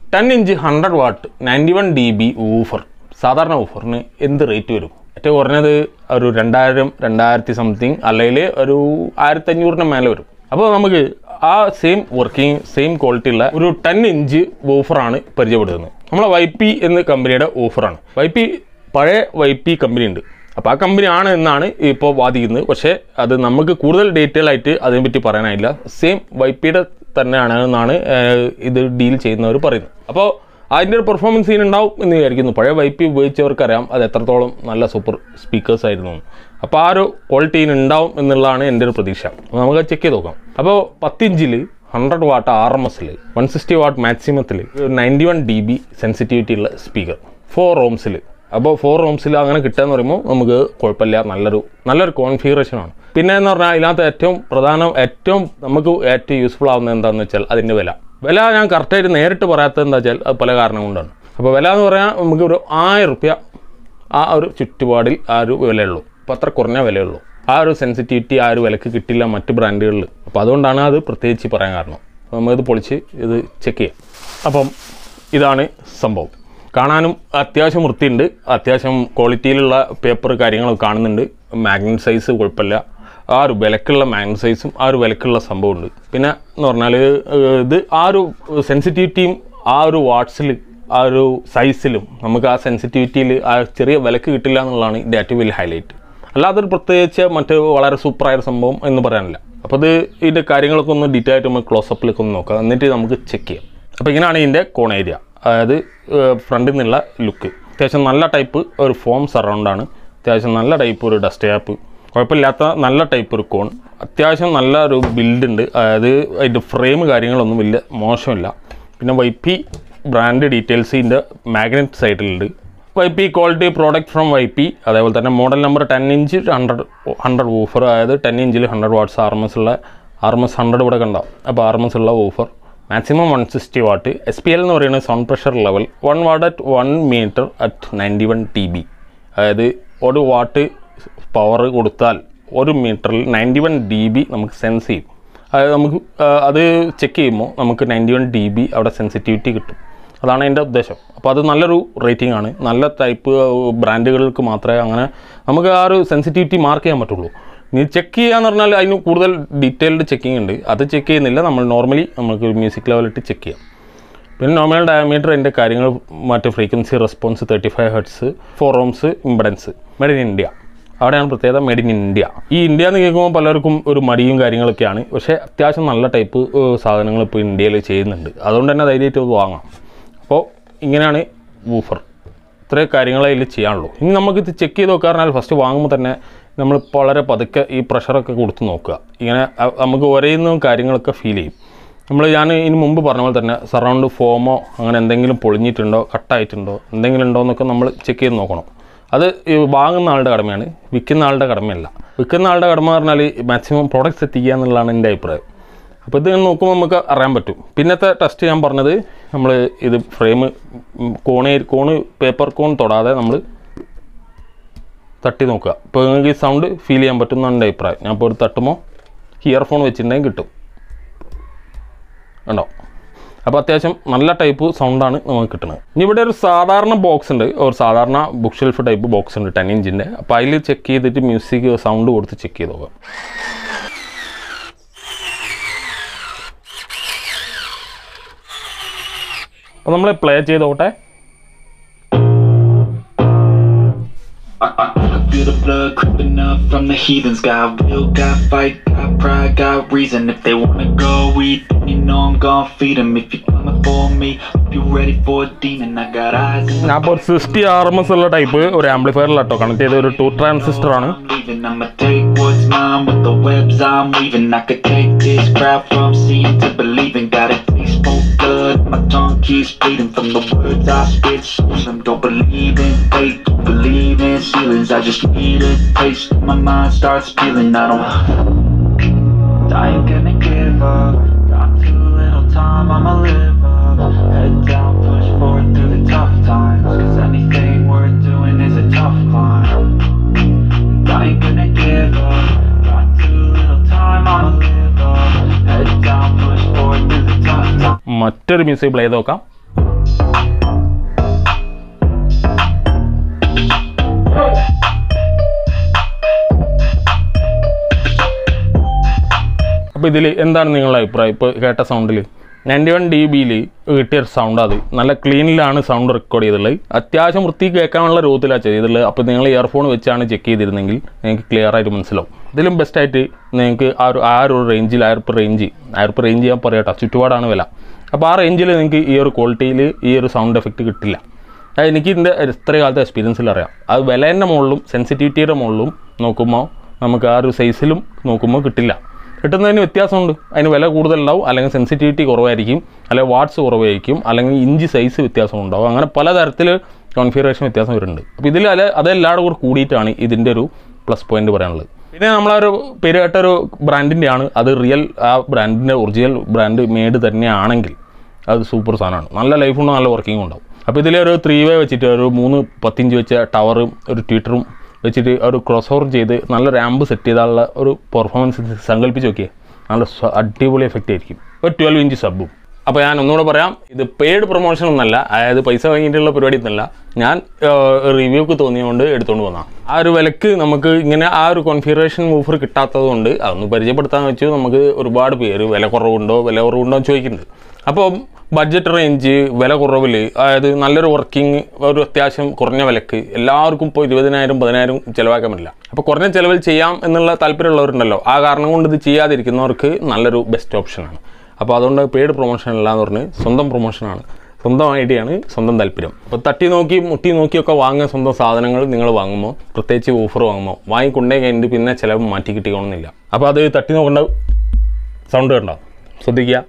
Ten inch hundred watt ninety one D B woofer സാധാരണ ഊഫറിന് എന്ത് റേറ്റ് വരും ഏറ്റവും കുറഞ്ഞത് ഒരു രണ്ടായിരം രണ്ടായിരത്തി സംതിങ് അല്ലെങ്കിൽ ഒരു ആയിരത്തഞ്ഞൂറിന് മേലെ വരും അപ്പോൾ നമുക്ക് ആ സെയിം വർക്കിംഗ് സെയിം ക്വാളിറ്റി ഉള്ള ഒരു ടെൻ ഇഞ്ച് ഓഫറാണ് പരിചയപ്പെടുത്തുന്നത് നമ്മളെ വൈ പി എന്ന കമ്പനിയുടെ ഓഫറാണ് വൈ പി പഴയ വൈ പി കമ്പനി ഉണ്ട് അപ്പോൾ ആ കമ്പനി ആണ് എന്നാണ് ഇപ്പോൾ വാദിക്കുന്നത് പക്ഷേ അത് നമുക്ക് കൂടുതൽ ഡീറ്റെയിൽ ആയിട്ട് അതിനെപ്പറ്റി പറയാനായില്ല സെയിം വൈ പിയുടെ തന്നെയാണ് എന്നാണ് ഏഹ്, ഇത് ഡീൽ ചെയ്യുന്നവർ പറയുന്നത് അപ്പോൾ അതിൻ്റെ ഒരു പെർഫോമൻസ് സീൻ ഉണ്ടാവും എന്ന് വിചാരിക്കുന്നു പഴയ വൈ പി ഉപയോഗിച്ചവർക്കറിയാം അത് എത്രത്തോളം നല്ല സൂപ്പർ സ്പീക്കേഴ്സ് ആയിരുന്നു എന്ന്. അപ്പോൾ ആ ഒരു ക്വാളിറ്റി ഉണ്ടാവും എന്നുള്ളതാണ് എൻ്റെ ഒരു പ്രതീക്ഷ അപ്പോൾ നമുക്ക് ചെക്ക് ചെയ്ത് നോക്കാം അപ്പോൾ പത്തിഞ്ചിൽ ഹൺഡ്രഡ് വാട്ട് ആർ എം എസിൽ വൺ സിക്സ്റ്റി വാട്ട് മാക്സിമത്തിൽ ninety one D B sensitivity ഉള്ള സ്പീക്കർ ഫോർ റോംസിൽ അപ്പോൾ ഫോർ റൂംസിൽ അങ്ങനെ കിട്ടുക എന്ന് പറയുമ്പോൾ നമുക്ക് കുഴപ്പമില്ല നല്ലൊരു നല്ലൊരു കോൺഫിഗറേഷനാണ് പിന്നെ എന്ന് പറഞ്ഞാൽ ഇതിനകത്ത് ഏറ്റവും പ്രധാനം ഏറ്റവും നമുക്ക് ഏറ്റവും യൂസ്ഫുൾ ആവുന്നത് എന്താണെന്ന് വെച്ചാൽ അതിൻ്റെ വില വില ഞാൻ കറക്റ്റായിട്ട് നേരിട്ട് പറയാത്തത് എന്താ വെച്ചാൽ അത് പല കാരണം കൊണ്ടാണ് അപ്പോൾ വില എന്ന് പറഞ്ഞാൽ നമുക്ക് ഒരു ആയിരം റുപ്യ ആ ഒരു ചുറ്റുപാടിൽ ആ ഒരു വിലയുള്ളൂ അപ്പോൾ അത്ര കുറഞ്ഞ വിലയുള്ളൂ ആ ഒരു സെൻസിറ്റിവിറ്റി ആ ഒരു വിലക്ക് കിട്ടില്ല മറ്റ് ബ്രാൻഡുകളിൽ അപ്പോൾ അതുകൊണ്ടാണ് അത് പ്രത്യേകിച്ച് പറയാൻ കാരണം അപ്പോൾ നമുക്കിത് പൊളിച്ച് ഇത് ചെക്ക് ചെയ്യാം അപ്പം ഇതാണ് സംഭവം കാണാനും അത്യാവശ്യം വൃത്തിയുണ്ട് അത്യാവശ്യം ക്വാളിറ്റിയിലുള്ള പേപ്പർ കാര്യങ്ങളൊക്കെ കാണുന്നുണ്ട് മാഗ്നറ്റ് സൈസ് കുഴപ്പമില്ല ആ ഒരു വിലക്കുള്ള മാഗ്നറ്റ് സൈസും ആ ഒരു വിലക്കുള്ള സംഭവമുണ്ട് പിന്നെ എന്ന് പറഞ്ഞാൽ ഇത് ആ ഒരു സെൻസിറ്റിവിറ്റിയും ആ ഒരു വാട്ട്സിൽ ആ ഒരു സൈസിലും നമുക്ക് ആ സെൻസിറ്റിവിറ്റിയിൽ ആ ചെറിയ വിലക്ക് കിട്ടില്ല എന്നുള്ളതാണ് ഇതിൻ്റെ ഏറ്റവും വലിയ ഹൈലൈറ്റ് അല്ലാതെ ഒരു പ്രത്യേകിച്ച് മറ്റ് വളരെ സൂപ്പറായ ഒരു സംഭവം എന്ന് പറയാനില്ല അപ്പോൾ ഇത് ഇതിൻ്റെ കാര്യങ്ങളൊക്കെ ഒന്ന് ഡീറ്റെയിൽ ആയിട്ട് നമുക്ക് ക്ലോസപ്പിലേക്ക് ഒന്ന് നോക്കാം എന്നിട്ട് നമുക്ക് ചെക്ക് ചെയ്യാം അപ്പോൾ ഇങ്ങനെയാണ് ഇതിൻ്റെ കോൺ ഏരിയ അതായത് ഫ്രണ്ടിൽ നിന്നുള്ള ലുക്ക് അത്യാവശ്യം നല്ല ടൈപ്പ് ഒരു ഫോം സറൗണ്ടാണ് അത്യാവശ്യം നല്ല ടൈപ്പ് ഒരു ഡസ്റ്റ് ക്യാപ്പ് കുഴപ്പമില്ലാത്ത നല്ല ടൈപ്പ് ഒരു കോൺ അത്യാവശ്യം നല്ല ഒരു ബിൽഡ് ഉണ്ട് അതായത് അതിൻ്റെ ഫ്രെയിം കാര്യങ്ങളൊന്നും വലിയ മോശമില്ല പിന്നെ വൈ പി ബ്രാൻഡ് ഡീറ്റെയിൽസ് ഇതിൻ്റെ മാഗ്നറ്റ് സൈഡിലുണ്ട് Y P quality product from Y P അതേപോലെ തന്നെ model number ten inch hundred hundred woofer അതായത് ടെൻ ഇഞ്ചിൽ hundred watts R M S ഉള്ള ആർ എം എസ് ഹൺഡ്രഡ് ഇവിടെ കണ്ടാവും അപ്പോൾ ആർ എം എസ് ഉള്ള woofer maximum one sixty watt S P L എന്ന് പറയുന്നത് sound pressure level one watt at one metre at ninety one D B അതായത് ഒരു watt power കൊടുത്താൽ ഒരു മീറ്ററിൽ നയൻറ്റി വൺ ഡി ബി നമുക്ക് സെൻസ് ചെയ്യും അതായത് നമുക്ക് ആ, അത് ചെക്ക് ചെയ്യുമ്പോൾ നമുക്ക് നയൻറ്റി വൺ ഡി ബി അവിടെ സെൻസിറ്റിവിറ്റി കിട്ടും അതാണ് എൻ്റെ ഉദ്ദേശം അപ്പോൾ അത് നല്ലൊരു റേറ്റിംഗ് ആണ് നല്ല ടൈപ്പ് ബ്രാൻഡുകൾക്ക് മാത്രമേ അങ്ങനെ നമുക്ക് ആ ഒരു സെൻസിറ്റിവിറ്റി മാർക്ക് ചെയ്യാൻ പറ്റുള്ളൂ നീ ചെക്ക് ചെയ്യാന്ന് പറഞ്ഞാൽ അതിന് കൂടുതൽ ഡീറ്റെയിൽഡ് ചെക്കിംഗ് ഉണ്ട് അത് ചെക്ക് ചെയ്യുന്നില്ല നമ്മൾ നോർമലി നമുക്ക് മ്യൂസിക് ലെവലിട്ട് ചെക്ക് ചെയ്യാം പിന്നെ നോർമൽ ഡയമീറ്റർ അതിൻ്റെ കാര്യങ്ങൾ മറ്റ് frequency response thirty five hertz four ohms impedance made in India അവിടെയാണ് പ്രത്യേകത മെയ്ഡ് ഇൻ ഇന്ത്യ ഈ ഇന്ത്യ എന്ന് കേൾക്കുമ്പോൾ പലർക്കും ഒരു മടിയും കാര്യങ്ങളൊക്കെയാണ് പക്ഷേ അത്യാവശ്യം നല്ല ടൈപ്പ് സാധനങ്ങൾ ഇപ്പോൾ ഇന്ത്യയിൽ ചെയ്യുന്നുണ്ട് അതുകൊണ്ട് തന്നെ ധൈര്യമായിട്ട് അത് വാങ്ങാം അപ്പോൾ ഇങ്ങനെയാണ് വൂഫർ ഇത്രയും കാര്യങ്ങളെ ഇതിൽ ചെയ്യാനുള്ളൂ ഇനി നമുക്കിത് ചെക്ക് ചെയ്ത് നോക്കുക പറഞ്ഞാൽ ഫസ്റ്റ് വാങ്ങുമ്പോൾ തന്നെ നമ്മൾ വളരെ പതുക്കെ ഈ പ്രഷറൊക്കെ കൊടുത്ത് നോക്കുക ഇങ്ങനെ അ- നമുക്ക് ഒരേന്നും കാര്യങ്ങളൊക്കെ ഫീൽ ചെയ്യും നമ്മൾ ഞാൻ ഇതിന് മുമ്പ് പറഞ്ഞ പോലെ തന്നെ സറൗണ്ട് ഫോമോ അങ്ങനെ എന്തെങ്കിലും പൊളിഞ്ഞിട്ടുണ്ടോ കട്ടായിട്ടുണ്ടോ എന്തെങ്കിലും ഉണ്ടോ എന്നൊക്കെ നമ്മൾ ചെക്ക് ചെയ്ത് നോക്കണം അത് ഈ വാങ്ങുന്ന ആളുടെ കടമയാണ് വിൽക്കുന്ന ആളുടെ കടമയല്ല വിൽക്കുന്ന ആളുടെ കടമ പറഞ്ഞാൽ മാക്സിമം പ്രോഡക്റ്റ്സ് എത്തിക്കുക എന്നുള്ളതാണ് എൻ്റെ അഭിപ്രായം അപ്പോൾ ഇത് നോക്കുമ്പോൾ നമുക്ക് അറിയാൻ പറ്റും പിന്നത്തെ ടെസ്റ്റ് ഞാൻ പറഞ്ഞത് നമ്മൾ ഇത് ഫ്രെയിം കോണേ കോണ് പേപ്പർ കോൺ തൊടാതെ നമ്മൾ തട്ടി നോക്കുക ഇപ്പോൾ നിങ്ങൾക്ക് ഈ സൗണ്ട് ഫീൽ ചെയ്യാൻ പറ്റും എന്നാണ് എൻ്റെ അഭിപ്രായം ഞാൻ ഇപ്പോൾ ഒരു തട്ടുമ്പോൾ ഇയർഫോൺ വെച്ചിട്ടുണ്ടെങ്കിൽ കിട്ടും ഉണ്ടോ അപ്പോൾ അത്യാവശ്യം നല്ല ടൈപ്പ് സൗണ്ടാണ് നമുക്ക് കിട്ടുന്നത് ഇനി ഇവിടെ ഒരു സാധാരണ ബോക്സ് ഉണ്ട് ഒരു സാധാരണ ബുക്ക് ഷെൽഫ് ടൈപ്പ് ബോക്സ് ഉണ്ട് ടെൻ ഇഞ്ചിൻ്റെ അപ്പോൾ അതിൽ ചെക്ക് ചെയ്തിട്ട് മ്യൂസിക് സൗണ്ട് കൊടുത്ത് ചെക്ക് ചെയ്ത് നോക്കാം അപ്പോൾ നമ്മൾ പ്ലേ ചെയ്ത് നോക്കട്ടെ I feel the blood creeping up from the heathens. Got will, got fight, got pride, got reason. If they wanna go eat, then you know I'm gon' feed them. If you're coming for me, if you ready for a demon, I got eyes in ഞാൻ ഇപ്പോൾ ഒരു sixty R M S ഉള്ള type ഒരു ആംപ്ലിഫയറിലാട്ടോ connect ചെയ്ത ഒരു two transistor ആണ് I'm leaving. I'ma take what's mine with the webs I'm weaving. I could take this crowd from seeing to believing. Got a taste for blood, my tongue keeps bleeding from the words I spit. Some of them don't believe in fate, don't believe in ceilings. I just need a taste. My mind starts peeling. I don't. I ain't gonna give up. Got too little time, I'ma live up. Head down, push forward through the tough times. Cause anything worth doing is a tough climb. I ain't gonna give up. Got too little time, I'ma live up. Head down, push forward through the tough times. മറ്റൊരു music play ചെയ്ത് നോക്കാം അപ്പോൾ ഇതിൽ എന്താണ് നിങ്ങളുടെ അഭിപ്രായം ഇപ്പോൾ കേട്ട സൗണ്ടിൽ നയൻറ്റി വൺ ഡി ബിയിൽ കിട്ടിയ ഒരു സൗണ്ട് അത് നല്ല ക്ലീനിലാണ് സൗണ്ട് റെക്കോർഡ് ചെയ്തിട്ടുള്ളത് അത്യാവശ്യം വൃത്തി കേൾക്കാനുള്ള രൂപത്തിലാണ് ചെയ്തിട്ടുള്ളത് അപ്പോൾ നിങ്ങൾ ഇയർഫോൺ വെച്ചാണ് ചെക്ക് ചെയ്തിരുന്നെങ്കിൽ നിങ്ങൾക്ക് ക്ലിയർ ആയിട്ട് മനസ്സിലാവും ഇതിലും ബെസ്റ്റായിട്ട് നിങ്ങൾക്ക് ആ ഒരു ആ ഒരു റേഞ്ചിൽ ആ ഒരു റേഞ്ച് ആ ഒരു റേഞ്ച് ഞാൻ പറയട്ടെ ചുറ്റുപാടാണ് വില അപ്പോൾ ആ റേഞ്ചിൽ നിങ്ങൾക്ക് ഈ ഒരു ക്വാളിറ്റിയിൽ ഈ ഒരു സൗണ്ട് എഫക്റ്റ് കിട്ടില്ല അത് എനിക്ക് ഇതിൻ്റെ ഇത്ര കാലത്തെ എക്സ്പീരിയൻസിൽ അറിയാം അത് വിലേൻ്റെ മുകളിലും സെൻസിറ്റിവിറ്റിയുടെ മുകളിലും നോക്കുമ്പോൾ നമുക്ക് ആ ഒരു സൈസിലും നോക്കുമ്പോൾ കിട്ടില്ല കിട്ടുന്നതിന് വ്യത്യാസമുണ്ട് അതിന് വില കൂടുതലുണ്ടാവും അല്ലെങ്കിൽ സെൻസിറ്റിവിറ്റി കുറവായിരിക്കും അല്ലെങ്കിൽ വാട്ട്സ് കുറവായിരിക്കും അല്ലെങ്കിൽ ഇഞ്ച് സൈസ് വ്യത്യാസം ഉണ്ടാവും അങ്ങനെ പലതരത്തിൽ കോൺഫിഗറേഷൻ വ്യത്യാസം വരുന്നുണ്ട് അപ്പോൾ ഇതിൽ അല്ല അതെല്ലാവരും കൂടെ കൂടിയിട്ടാണ് ഇതിൻ്റെ ഒരു പ്ലസ് പോയിന്റ് പറയാനുള്ളത് പിന്നെ നമ്മളൊരു പേര് കേട്ട ഒരു ബ്രാൻഡിൻ്റെ ആണ് അത് റിയൽ ആ ബ്രാൻഡിൻ്റെ ഒറിജിനൽ ബ്രാൻഡ് മെയ്ഡ് തന്നെയാണെങ്കിൽ അത് സൂപ്പർ സാധനമാണ് നല്ല ലൈഫുണ്ട് നല്ല വർക്കിംഗ് ഉണ്ടാവും അപ്പോൾ ഇതിൽ ഒരു ത്രീ വേ വെച്ചിട്ട് ഒരു മൂന്ന് പത്തിഞ്ച് വെച്ച ടവറും ഒരു ട്വിറ്ററും വെച്ചിട്ട് ഒരു ക്രോസ് ഓവർ ചെയ്ത് നല്ല റാമ്പ് സെറ്റ് ചെയ്താലുള്ള ഒരു പെർഫോമൻസ് സങ്കല്പിച്ച് നോക്കിയേ നല്ല സ്വ- അടിപൊളി എഫക്റ്റ് ആയിരിക്കും ഒരു ട്വൽവ് ഇഞ്ച് സബും അപ്പോൾ ഞാൻ ഒന്നുകൂടെ പറയാം ഇത് പെയ്ഡ് പ്രൊമോഷൻ ഒന്നല്ല അതായത് പൈസ വാങ്ങിയിട്ടുള്ള പരിപാടി ഒന്നല്ല ഞാൻ റിവ്യൂക്ക് തോന്നിയതുകൊണ്ട് എടുത്തുകൊണ്ട് വന്ന ആ ഒരു വിലക്ക് നമുക്ക് ഇങ്ങനെ ആ ഒരു കോൺഫിഗറേഷൻ മൂഫർ കിട്ടാത്തത് കൊണ്ട് അതൊന്ന് പരിചയപ്പെടുത്താന്ന് വെച്ചു നമുക്ക് ഒരുപാട് പേര് വില കുറവുണ്ടോ വില കുറവുണ്ടോ എന്ന് ചോദിക്കുന്നുണ്ട് അപ്പോൾ ബഡ്ജറ്റ് റേഞ്ച് വില കുറവിൽ അതായത് നല്ലൊരു വർക്കിംഗ് ഒരു അത്യാവശ്യം കുറഞ്ഞ വിലക്ക് എല്ലാവർക്കും ഇപ്പോൾ ഇരുപതിനായിരം പതിനായിരം ചിലവാക്കാൻ പറ്റില്ല അപ്പോൾ കുറഞ്ഞ ചിലവിൽ ചെയ്യാം എന്നുള്ള താല്പര്യമുള്ളവരുണ്ടല്ലോ ആ കാരണം കൊണ്ട് ഇത് ചെയ്യാതിരിക്കുന്നവർക്ക് നല്ലൊരു ബെസ്റ്റ് ഓപ്ഷനാണ് അപ്പോൾ അതുകൊണ്ട് പെയ്ഡ് പ്രൊമോഷൻ അല്ല എന്ന് പറഞ്ഞ് സ്വന്തം പ്രൊമോഷനാണ് സ്വന്തം ഐഡിയാണ് സ്വന്തം താല്പര്യം അപ്പോൾ തട്ടി നോക്കി മുട്ടി നോക്കിയൊക്കെ വാങ്ങുന്ന സ്വന്തം സാധനങ്ങൾ നിങ്ങൾ വാങ്ങുമ്പോൾ പ്രത്യേകിച്ച് ഓഫർ വാങ്ങുമ്പോൾ വാങ്ങിക്കൊണ്ടേ കഴിഞ്ഞിട്ട് പിന്നെ ചിലവ് മാറ്റി കിട്ടിക്കണമെന്നില്ല അപ്പോൾ അത് തട്ടി നോക്കേണ്ട സൗണ്ട് കണ്ടോ ശ്രദ്ധിക്കുക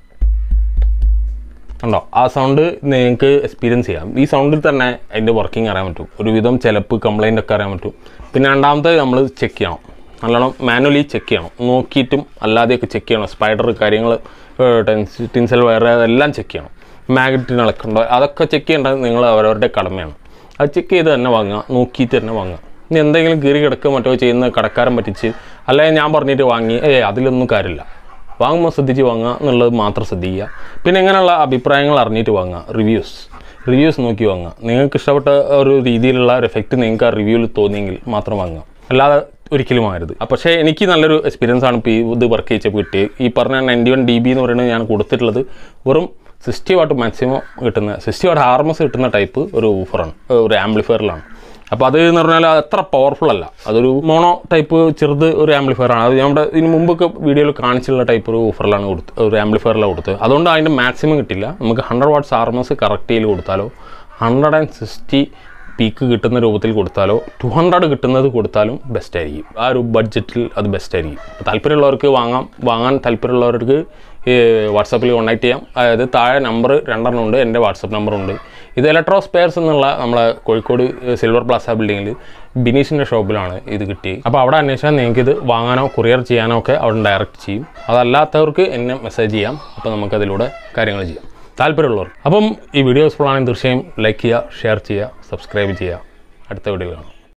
ഉണ്ടോ ആ സൗണ്ട് നിങ്ങൾക്ക് എക്സ്പീരിയൻസ് ചെയ്യാം ഈ സൗണ്ടിൽ തന്നെ അതിൻ്റെ വർക്കിംഗ് അറിയാൻ പറ്റും ഒരുവിധം ചിലപ്പ് കംപ്ലൈൻ്റ് ഒക്കെ അറിയാൻ പറ്റും പിന്നെ രണ്ടാമത്തെ നമ്മൾ ചെക്ക് ചെയ്യണം നല്ലോണം മാനുവലി ചെക്ക് ചെയ്യണം നോക്കിയിട്ടും അല്ലാതെയൊക്കെ ചെക്ക് ചെയ്യണം സ്പൈഡർ കാര്യങ്ങൾ ടിൻസൽ വയർ അതെല്ലാം ചെക്ക് ചെയ്യണം മാഗ്നറ്റിന് ഇളക്കുണ്ടോ അതൊക്കെ ചെക്ക് ചെയ്യേണ്ടത് നിങ്ങൾ അവരവരുടെ കടമയാണ് അത് ചെക്ക് ചെയ്ത് തന്നെ വാങ്ങുക നോക്കിയിട്ട് തന്നെ വാങ്ങുക ഇനി എന്തെങ്കിലും കീറി കിടക്കുക മറ്റോ ചെയ്യുന്ന കടക്കാരൻ പറ്റിച്ച് അല്ലെങ്കിൽ ഞാൻ പറഞ്ഞിട്ട് വാങ്ങി ഏ അതിലൊന്നും കാര്യമില്ല വാങ്ങുമ്പോൾ ശ്രദ്ധിച്ച് വാങ്ങുക എന്നുള്ളത് മാത്രം ശ്രദ്ധിക്കുക പിന്നെ ഇങ്ങനെയുള്ള അഭിപ്രായങ്ങൾ അറിഞ്ഞിട്ട് വാങ്ങുക റിവ്യൂസ് റിവ്യൂസ് നോക്കി വാങ്ങുക നിങ്ങൾക്ക് ഇഷ്ടപ്പെട്ട ഒരു രീതിയിലുള്ള ഒരു എഫക്റ്റ് നിങ്ങൾക്ക് ആ റിവ്യൂവിൽ തോന്നിയെങ്കിൽ മാത്രം വാങ്ങുക അല്ലാതെ ഒരിക്കലും ആകരുത് ആ, പക്ഷേ എനിക്ക് നല്ലൊരു എക്സ്പീരിയൻസ് ആണ് ഇപ്പോൾ ഈ ഇത് വർക്ക് ചെയ്യിച്ചപ്പോൾ കിട്ടിയത് ഈ പറഞ്ഞ നയൻറ്റി വൺ ഡി ബി എന്ന് പറയുന്നത് ഞാൻ കൊടുത്തിട്ടുള്ളത് വെറും സിക്സ്റ്റി വാട്ട് മാക്സിമം കിട്ടുന്ന സിക്സ്റ്റി വാട്ട് ആർമസ് കിട്ടുന്ന ടൈപ്പ് ഒരു ഓഫറാണ് ഒരു ആംപ്ലിഫയറിലാണ് അപ്പോൾ അത് എന്ന് പറഞ്ഞാൽ അത്ര പവർഫുൾ അല്ല അതൊരു മോണോ ടൈപ്പ് ചെറുത് ഒരു ആംപ്ലിഫയർ ആണ് അത് നമ്മുടെ ഇതിന് മുമ്പൊക്കെ വീഡിയോയിൽ കാണിച്ചിട്ടുള്ള ടൈപ്പ് ഒരു ഓഫറിലാണ് കൊടുത്ത് ഒരു ആംപ്ലിഫയറിലാണ് കൊടുത്തത് അതുകൊണ്ട് അതിൻ്റെ മാക്സിമം കിട്ടില്ല നമുക്ക് hundred watts R M S correct കൊടുത്താലോ ഹൺഡ്രഡ് ആൻഡ് സിക്സ്റ്റി പീക്ക് കിട്ടുന്ന രൂപത്തിൽ കൊടുത്താലോ ടു ഹൺഡ്രഡ് കിട്ടുന്നത് കൊടുത്താലും ബെസ്റ്റ് ആയിരിക്കും ആ ഒരു ബഡ്ജറ്റിൽ അത് ബെസ്റ്റ് ആയിരിക്കും അപ്പോൾ താല്പര്യമുള്ളവർക്ക് വാങ്ങാം വാങ്ങാൻ താല്പര്യമുള്ളവർക്ക് വാട്സാപ്പിൽ കോൺടാക്ട് ചെയ്യാം അതായത് താഴെ നമ്പർ രണ്ടെണ്ണം ഉണ്ട് എൻ്റെ വാട്സപ്പ് നമ്പറുണ്ട് ഇത് ഇലക്ട്രോ സ്പെയർസ് എന്നുള്ള നമ്മളെ കോഴിക്കോട് സിൽവർ പ്ലാസ ബിൽഡിങ്ങിൽ ബിനീഷിൻ്റെ ഷോപ്പിലാണ് ഇത് കിട്ടി അപ്പോൾ അവിടെ അന്വേഷിച്ചാൽ നിങ്ങൾക്ക് ഇത് വാങ്ങാനോ കൊറിയർ ചെയ്യാനോ ഒക്കെ അവിടെ ഡയറക്റ്റ് ചെയ്യും അതല്ലാത്തവർക്ക് എന്നെ മെസ്സേജ് ചെയ്യാം അപ്പോൾ നമുക്കതിലൂടെ കാര്യങ്ങൾ ചെയ്യാം താല്പര്യമുള്ളവർ അപ്പം ഈ വീഡിയോ യൂസ്ഫുൾ ആണെങ്കിൽ തീർച്ചയായും ലൈക്ക് ചെയ്യുക ഷെയർ ചെയ്യുക സബ്സ്ക്രൈബ് ചെയ്യുക അടുത്ത വീഡിയോ കാണാം